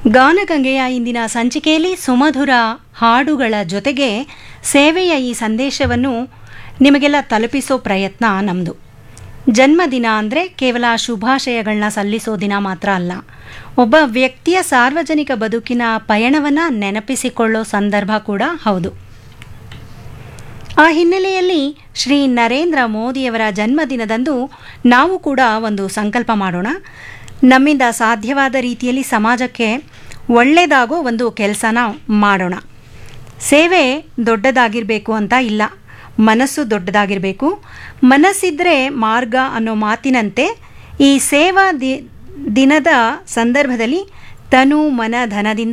ಗಾನಗಂಗೆಯ ಇಂದಿನ ಸಂಚಿಕೆಯಲ್ಲಿ ಸುಮಧುರ ಹಾಡುಗಳ ಜೊತೆಗೆ ಸೇವೆಯ ಈ ಸಂದೇಶವನ್ನು ನಿಮಗೆಲ್ಲ ತಲುಪಿಸೋ ಪ್ರಯತ್ನ ನಮ್ಮದು ಜನ್ಮದಿನ ಅಂದರೆ ಕೇವಲ ಶುಭಾಶಯಗಳನ್ನ ಸಲ್ಲಿಸೋ ದಿನ ಮಾತ್ರ ಅಲ್ಲ ಒಬ್ಬ ವ್ಯಕ್ತಿಯ ಸಾರ್ವಜನಿಕ ಬದುಕಿನ ಪಯಣವನ್ನು ನೆನಪಿಸಿಕೊಳ್ಳೋ ಸಂದರ್ಭ ಕೂಡ ಹೌದು ಆ ಹಿನ್ನೆಲೆಯಲ್ಲಿ ಶ್ರೀ ನರೇಂದ್ರ ಮೋದಿಯವರ ಜನ್ಮದಿನದಂದು ನಾವು ಕೂಡ ಒಂದು ಸಂಕಲ್ಪ ಮಾಡೋಣ ನಮ್ಮಿಂದ ಸಾಧ್ಯವಾದ ರೀತಿಯಲ್ಲಿ ಸಮಾಜಕ್ಕೆ ಒಳ್ಳೆಯದಾಗೋ ಒಂದು ಕೆಲಸನ ಮಾಡೋಣ ಸೇವೆ ದೊಡ್ಡದಾಗಿರಬೇಕು ಅಂತ ಇಲ್ಲ ಮನಸ್ಸು ದೊಡ್ಡದಾಗಿರಬೇಕು ಮನಸ್ಸಿದ್ರೆ ಮಾರ್ಗ ಅನ್ನೋ ಮಾತಿನಂತೆ ಈ ಸೇವಾ ದಿ ದಿನದ ಸಂದರ್ಭದಲ್ಲಿ ತನು ಮನ ಧನದಿಂದ